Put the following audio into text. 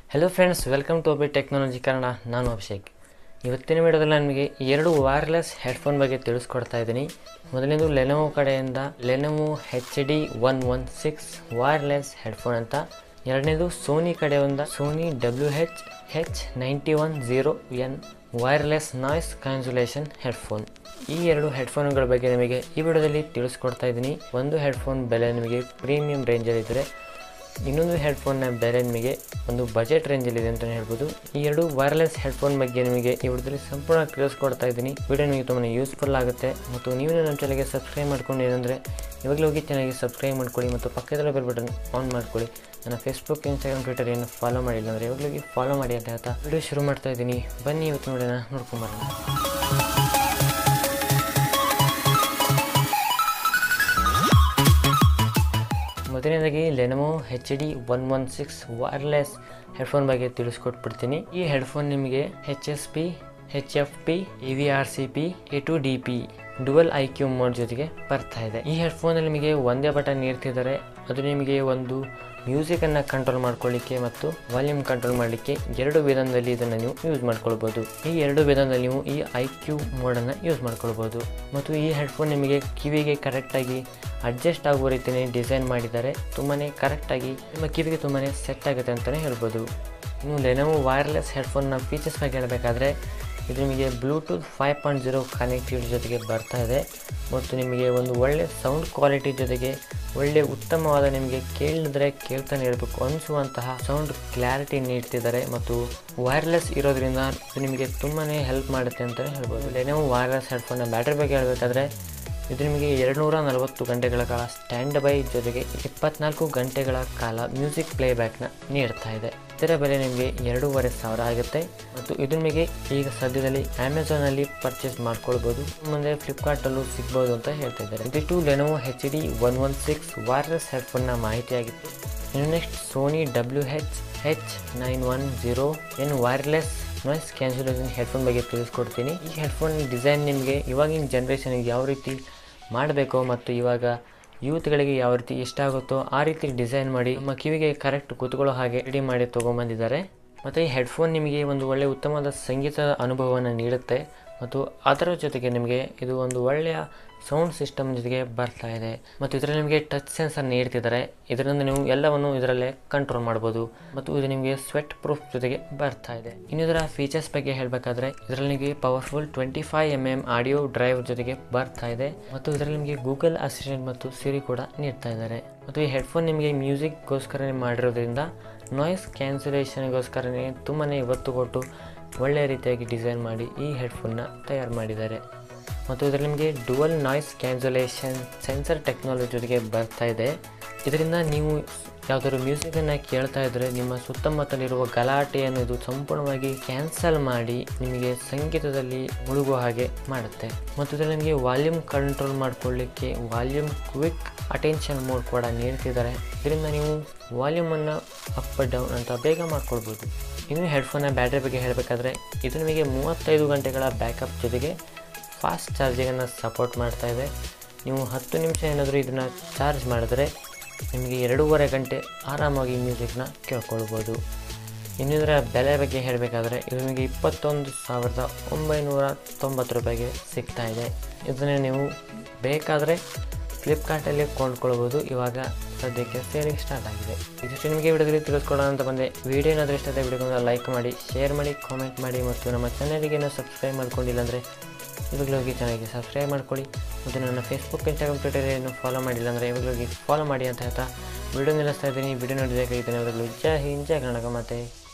hello friends welcome to OB technology Kannada ನಾನು ಅಭಿಷೇಕ್ ಇವತ್ತಿನ ವಿಡಿಯೋದಲ್ಲಿ ನಾನು ನಿಮಗೆ ಎರಡು ವೈರ್ಲೆಸ್ ಹೆಡ್ಫೋನ್ ಬಗ್ಗೆ ತಿಳಿಸ್ಕೊಡ್ತಾ ಇದ್ದೀನಿ ಮೊದಲನೇದು ಲೆನೋವೋ ಕಡೆಯಿಂದ Lenovo H D one one six wireless headphone ಅಂತ ಎರಡನೇದು ಸೋನಿ ಕಡೆಯಿಂದ Sony W H H ninety one zero N wireless noise cancellation headphone ಈ ಎರಡು ಹೆಡ್ಫೋನ್ಗಳ ಬಗ್ಗೆ ನಿಮಗೆ ಈ ವಿಡಿಯೋದಲ್ಲಿ ತಿಳಿಸ್ಕೊಡ್ತಾ ಇದ್ದೀನಿ ಒಂದು ಹೆಡ್ಫೋನ್ ಬೆಲೆ ನಿಮಗೆ ಪ್ರೀಮಿಯಂ ರೇಂಜಲ್ಲಿದ್ದರೆ ಇನ್ನೊಂದು ಹೆಡ್ಫೋನ್ನ ಬೆಲೆ ನಿಮಗೆ ಒಂದು ಬಜೆಟ್ ರೇಂಜಲ್ಲಿದೆ ಅಂತಲೇ ಹೇಳ್ಬೋದು ಈ ಎರಡು ವೈರ್ಲೆಸ್ ಹೆಡ್ಫೋನ್ ಬಗ್ಗೆ ನಿಮಗೆ ಈ ವಿಡಿಯೋದಲ್ಲಿ ಸಂಪೂರ್ಣ ತಿಳಿಸ್ಕೊಡ್ತಾ ಇದ್ದೀನಿ ವಿಡಿಯೋ ನಿಮಗೆ ತುಂಬಾ ಯೂಸ್ಫುಲ್ ಆಗುತ್ತೆ ಮತ್ತು ನೀವು ನಮ್ಮ ಚಾನಲ್ಗೆ ಸಬ್ಸ್ಕ್ರೈಬ್ ಮಾಡ್ಕೊಂಡು ಏನಂದರೆ ಇವಾಗಲೇ ಹೋಗಿ ಚಾನಲ್ಗೆ ಸಬ್ಸ್ಕ್ರೈಬ್ ಮಾಡ್ಕೊಳ್ಳಿ ಮತ್ತು ಪಕ್ಕದಲ್ಲೇ ಬೆಲ್ ಬಟನ್ ಆನ್ ಮಾಡ್ಕೊಳ್ಳಿ ನನ್ನ ಫೇಸ್ಬುಕ್ ಇನ್ಸ್ಟಾಗ್ರಾಮ್ ಟ್ವಿಟರ್ ಏನು ಫಾಲೋ ಮಾಡಿಲ್ಲ ಅಂದರೆ ಇವಾಗಲೇ ಹೋಗಿ ಫಾಲೋ ಮಾಡಿ ಅಂತ ಹೇಳ್ತಾ ವಿಡಿಯೋ ಶುರು ಮಾಡ್ತಾ ಇದ್ದೀನಿ ಬನ್ನಿ ಇವತ್ತು ನೋಡೋಣ ನೋಡ್ಕೊಂಬರೋಣ ಮೊದಲನೇದಾಗಿ Lenovo H D one one six wireless headphone ಬಗ್ಗೆ ತಿಳಿಸ್ಕೊಟ್ಬಿಡ್ತೀನಿ ಈ ಹೆಡ್ಫೋನ್ ನಿಮಗೆ H S P H F P E V R C P A two D P dual I Q mode ಜೊತೆಗೆ ಬರ್ತಾ ಇದೆ ಈ ಹೆಡ್ಫೋನಲ್ಲಿ ನಿಮಗೆ ಒಂದೇ ಬಟನ್ ನೀಡ್ತಿದ್ದಾರೆ ಅದು ನಿಮಗೆ ಒಂದು ಮ್ಯೂಸಿಕನ್ನು ಕಂಟ್ರೋಲ್ ಮಾಡ್ಕೊಳ್ಳಿಕ್ಕೆ ಮತ್ತು ವಾಲ್ಯೂಮ್ ಕಂಟ್ರೋಲ್ ಮಾಡಲಿಕ್ಕೆ ಎರಡು ವಿಧಾನದಲ್ಲಿ ಇದನ್ನು ನೀವು ಯೂಸ್ ಮಾಡ್ಕೊಳ್ಬೋದು ಈ ಎರಡು ವಿಧಾನದಲ್ಲಿ ನೀವು ಈ ಐ ಕ್ಯೂ ಮೋಡನ್ನು ಯೂಸ್ ಮಾಡ್ಕೊಳ್ಬೋದು ಮತ್ತು ಈ ಹೆಡ್ಫೋನ್ ನಿಮಗೆ ಕಿವಿಗೆ ಕರೆಕ್ಟಾಗಿ ಅಡ್ಜಸ್ಟ್ ಆಗುವ ರೀತಿಯೇ ಡಿಸೈನ್ ಮಾಡಿದ್ದಾರೆ ತುಂಬಾ ಕರೆಕ್ಟಾಗಿ ನಿಮ್ಮ ಕಿವಿಗೆ ತುಂಬಾ ಸೆಟ್ ಆಗುತ್ತೆ ಅಂತಲೇ ಹೇಳ್ಬೋದು ಇನ್ನು ಲೆನೋವೋ ವೈರ್ಲೆಸ್ ಹೆಡ್ಫೋನ್ನ ಫೀಚರ್ಸ್ ಬಗ್ಗೆ ಹೇಳಬೇಕಾದ್ರೆ ಇದು ನಿಮಗೆ Bluetooth five point zero connectivity ಜೊತೆಗೆ ಬರ್ತಾ ಇದೆ ಮತ್ತು ನಿಮಗೆ ಒಂದು ಒಳ್ಳೆ ಸೌಂಡ್ ಕ್ವಾಲಿಟಿ ಜೊತೆಗೆ ಒಳ್ಳೆ ಉತ್ತಮವಾದ ನಿಮಗೆ ಕೇಳಿದ್ರೆ ಕೇಳ್ತಾನೆ ಇರಬೇಕು ಅನಿಸುವಂತಹ ಸೌಂಡ್ ಕ್ಲಾರಿಟಿ ನೀಡ್ತಿದ್ದಾರೆ ಮತ್ತು ವೈರ್ಲೆಸ್ ಇರೋದ್ರಿಂದ ಇದು ನಿಮಗೆ ತುಂಬಾ ಹೆಲ್ಪ್ ಮಾಡುತ್ತೆ ಅಂತಲೇ ಹೇಳ್ಬೋದು ಲೆನೋವೋ ವೈರ್ಲೆಸ್ ಹೆಡ್ಫೋನ್ನ ಬ್ಯಾಟ್ರಿ ಬಗ್ಗೆ ಹೇಳಬೇಕಾದ್ರೆ ಇದು ನಿಮಗೆ ಎರಡುನೂರ ನಲವತ್ತು ಗಂಟೆಗಳ ಕಾಲ ಸ್ಟ್ಯಾಂಡ್ ಬೈ ಜೊತೆಗೆ ಇಪ್ಪತ್ನಾಲ್ಕು ಗಂಟೆಗಳ ಕಾಲ ಮ್ಯೂಸಿಕ್ ಪ್ಲೇಬ್ಯಾಕ್ನ ನೀಡ್ತಾ ಇದೆ ಇದರ ಬೆಲೆ ನಿಮಗೆ ಎರಡೂವರೆ ಸಾವಿರ ಆಗುತ್ತೆ ಮತ್ತು ಇದು ನಿಮಗೆ ಈಗ ಸದ್ಯದಲ್ಲಿ ಅಮೆಝಾನಲ್ಲಿ ಪರ್ಚೇಸ್ ಮಾಡ್ಕೊಳ್ಬೋದು ಮುಂದೆ ಫ್ಲಿಪ್ಕಾರ್ಟಲ್ಲೂ ಸಿಗ್ಬೋದು ಅಂತ ಹೇಳ್ತಾ ಇದ್ದಾರೆ ಇದಿಷ್ಟು Lenovo H D one one six wireless ಹೆಡ್ಫೋನ್ನ ಮಾಹಿತಿಯಾಗಿತ್ತು ಇನ್ನು next Sony W H H nine one zero ಏನು ವೈರ್ಲೆಸ್ ನಾಯ್ಸ್ ಕ್ಯಾನ್ಸಲೇಷನ್ ಹೆಡ್ಫೋನ್ ಬಗ್ಗೆ ತಿಳಿಸ್ಕೊಡ್ತೀನಿ ಈ ಹೆಡ್ಫೋನ್ ಡಿಸೈನ್ ನಿಮಗೆ ಇವಾಗಿನ ಜನ್ರೇಷನ್ಗೆ ಯಾವ ರೀತಿ ಮಾಡಬೇಕು ಮತ್ತು ಇವಾಗ ಯೂತ್ಗಳಿಗೆ ಯಾವ ರೀತಿ ಇಷ್ಟ ಆಗುತ್ತೋ ಆ ರೀತಿ ಡಿಸೈನ್ ಮಾಡಿ ನಮ್ಮ ಕಿವಿಗೆ ಕರೆಕ್ಟ್ ಕೂತ್ಕೊಳ್ಳೋ ಹಾಗೆ ರೆಡಿ ಮಾಡಿ ತೊಗೊಂಬಂದಿದ್ದಾರೆ ಮತ್ತು ಈ ಹೆಡ್ಫೋನ್ ನಿಮಗೆ ಒಂದು ಒಳ್ಳೆಯ ಉತ್ತಮವಾದ ಸಂಗೀತದ ಅನುಭವವನ್ನು ನೀಡುತ್ತೆ ಮತ್ತು ಅದರ ಜೊತೆಗೆ ನಿಮಗೆ ಇದು ಒಂದು ಒಳ್ಳೆಯ ಸೌಂಡ್ ಸಿಸ್ಟಮ್ ಜೊತೆಗೆ ಬರ್ತಾ ಇದೆ ಮತ್ತು ಇದರಲ್ಲಿ ನಿಮಗೆ ಟಚ್ ಸೆನ್ಸರ್ ನೀಡ್ತಿದ್ದಾರೆ ಇದರಿಂದ ನೀವು ಎಲ್ಲವನ್ನು ಇದರಲ್ಲೇ ಕಂಟ್ರೋಲ್ ಮಾಡ್ಬೋದು ಮತ್ತು ಇದು ನಿಮಗೆ ಸ್ವೆಟ್ ಪ್ರೂಫ್ ಜೊತೆಗೆ ಬರ್ತಾ ಇದೆ ಇನ್ನು ಇದರ ಫೀಚರ್ಸ್ ಬಗ್ಗೆ ಹೇಳಬೇಕಾದ್ರೆ ಇದರಲ್ಲಿ ನಿಮಗೆ powerful twenty five M M audio drive ಜೊತೆಗೆ ಬರ್ತಾ ಇದೆ ಮತ್ತು ಇದರಲ್ಲಿ ನಿಮಗೆ ಗೂಗಲ್ ಅಸಿಸ್ಟೆಂಟ್ ಮತ್ತು ಸಿರಿ ಕೂಡ ನೀಡ್ತಾ ಇದ್ದಾರೆ ಮತ್ತು ಈ ಹೆಡ್ಫೋನ್ ನಿಮಗೆ ಮ್ಯೂಸಿಕ್ಗೋಸ್ಕರ ಮಾಡಿರೋದ್ರಿಂದ ನಾಯ್ಸ್ ಕ್ಯಾನ್ಸಲೇಷನ್ಗೋಸ್ಕರನೇ ತುಂಬಾ ಒತ್ತು ಕೊಟ್ಟು ಒಳ್ಳೆಯ ರೀತಿಯಾಗಿ ಡಿಸೈನ್ ಮಾಡಿ ಈ ಹೆಡ್ಫೋನ್ನ ತಯಾರು ಮಾಡಿದ್ದಾರೆ ಮತ್ತು ಇದರಲ್ಲಿ ನಿಮಗೆ dual noise cancellation sensor technology ಜೊತೆಗೆ ಬರ್ತಾ ಇದೆ ಇದರಿಂದ ನೀವು ಯಾವುದಾದ್ರು ಮ್ಯೂಸಿಕನ್ನು ಕೇಳ್ತಾ ಇದ್ದರೆ ನಿಮ್ಮ ಸುತ್ತಮುತ್ತಲಿರುವ ಗಲಾಟೆಯನ್ನು ಇದು ಸಂಪೂರ್ಣವಾಗಿ ಕ್ಯಾನ್ಸಲ್ ಮಾಡಿ ನಿಮಗೆ ಸಂಗೀತದಲ್ಲಿ ಮುಳುಗುವ ಹಾಗೆ ಮಾಡುತ್ತೆ ಮತ್ತು ಇದರಲ್ಲಿ ನಿಮಗೆ ವಾಲ್ಯೂಮ್ ಕಂಟ್ರೋಲ್ ಮಾಡ್ಕೊಳ್ಳಿಕ್ಕೆ ವಾಲ್ಯೂಮ್ ಕ್ವಿಕ್ ಅಟೆನ್ಷನ್ ಮೋಡ್ ಕೂಡ ನೀಡ್ತಿದ್ದಾರೆ ಇದರಿಂದ ನೀವು ವಾಲ್ಯೂಮನ್ನು ಅಪ್ ಡೌನ್ ಅಂತ ಬೇಗ ಮಾಡ್ಕೊಳ್ಬೋದು ಇನ್ನು ಹೆಡ್ಫೋನ್ನ ಬ್ಯಾಟ್ರಿ ಬಗ್ಗೆ ಹೇಳಬೇಕಾದ್ರೆ ಇದು ನಿಮಗೆ ಮೂವತ್ತೈದು ಗಂಟೆಗಳ ಬ್ಯಾಕಪ್ ಜೊತೆಗೆ ಫಾಸ್ಟ್ ಚಾರ್ಜಿಂಗನ್ನು ಸಪೋರ್ಟ್ ಮಾಡ್ತಾ ಇದೆ ನೀವು ಹತ್ತು ನಿಮಿಷ ಏನಾದರೂ ಇದನ್ನು ಚಾರ್ಜ್ ಮಾಡಿದ್ರೆ ನಿಮಗೆ ಎರಡೂವರೆ ಗಂಟೆ ಆರಾಮಾಗಿ ಮ್ಯೂಸಿಕ್ನ ಕೇಳ್ಕೊಳ್ಬೋದು ಇನ್ನು ಇದರ ಬೆಲೆ ಬಗ್ಗೆ ಹೇಳಬೇಕಾದ್ರೆ ಇದು ನಿಮಗೆ ಇಪ್ಪತ್ತೊಂದು ಸಾವಿರದ ಒಂಬೈನೂರ ತೊಂಬತ್ತು ರೂಪಾಯಿಗೆ ಸಿಗ್ತಾ ಇದೆ ಇದನ್ನು ನೀವು ಬೇಕಾದರೆ ಫ್ಲಿಪ್ಕಾರ್ಟಲ್ಲಿ ಕೊಂಡ್ಕೊಳ್ಬೋದು ಇವಾಗ ಸದ್ಯಕ್ಕೆ ಸೇಲಿಂಗ್ ಸ್ಟಾರ್ಟ್ ಆಗಿದೆ ಇದಿಷ್ಟು ನಿಮಗೆ ವಿಡಿಯೋದಲ್ಲಿ ತಿಳಿಸ್ಕೊಡೋಣ ಅಂತ ಬಂದೆ ವಿಡಿಯೋ ಏನಾದರೂ ಇಷ್ಟ ಆದರೆ ವಿಡಿಯೋಗೊಂದು ಲೈಕ್ ಮಾಡಿ ಶೇರ್ ಮಾಡಿ ಕಾಮೆಂಟ್ ಮಾಡಿ ಮತ್ತು ನಮ್ಮ ಚಾನಲ್ಗೆ ಏನೋ ಸಬ್ಸ್ಕ್ರೈಬ್ ಮಾಡ್ಕೊಂಡಿಲ್ಲ ಅಂದರೆ ಇವಾಗಲೂ ಹೋಗಿ ಚಾನಲ್ಗೆ ಸಬ್ಸ್ಕ್ರೈಬ್ ಮಾಡ್ಕೊಳ್ಳಿ ಮತ್ತು ನನ್ನ ಫೇಸ್ಬುಕ್ ಇನ್ಸ್ಟಾಗ್ರಾಮ್ ಟ್ವಿಟರ್ ಏನು ಫಾಲೋ ಮಾಡಿಲ್ಲ ಅಂದರೆ ಇವಾಗಲೂ ಹೋಗಿ ಫಾಲೋ ಮಾಡಿ ಅಂತ ಹೇಳ್ತಾ ವಿಡಿಯೋ ನಿಲ್ಲಿಸ್ತಾ ಇದ್ದೀನಿ ವಿಡಿಯೋ ನೋಡಿದಾಗ ಇದನ್ನು ಇವಾಗಲೂ ಜೈ ಹಿಂದ್ ಜೈ ಕರ್ನಾಟಕ ಮತ್ತು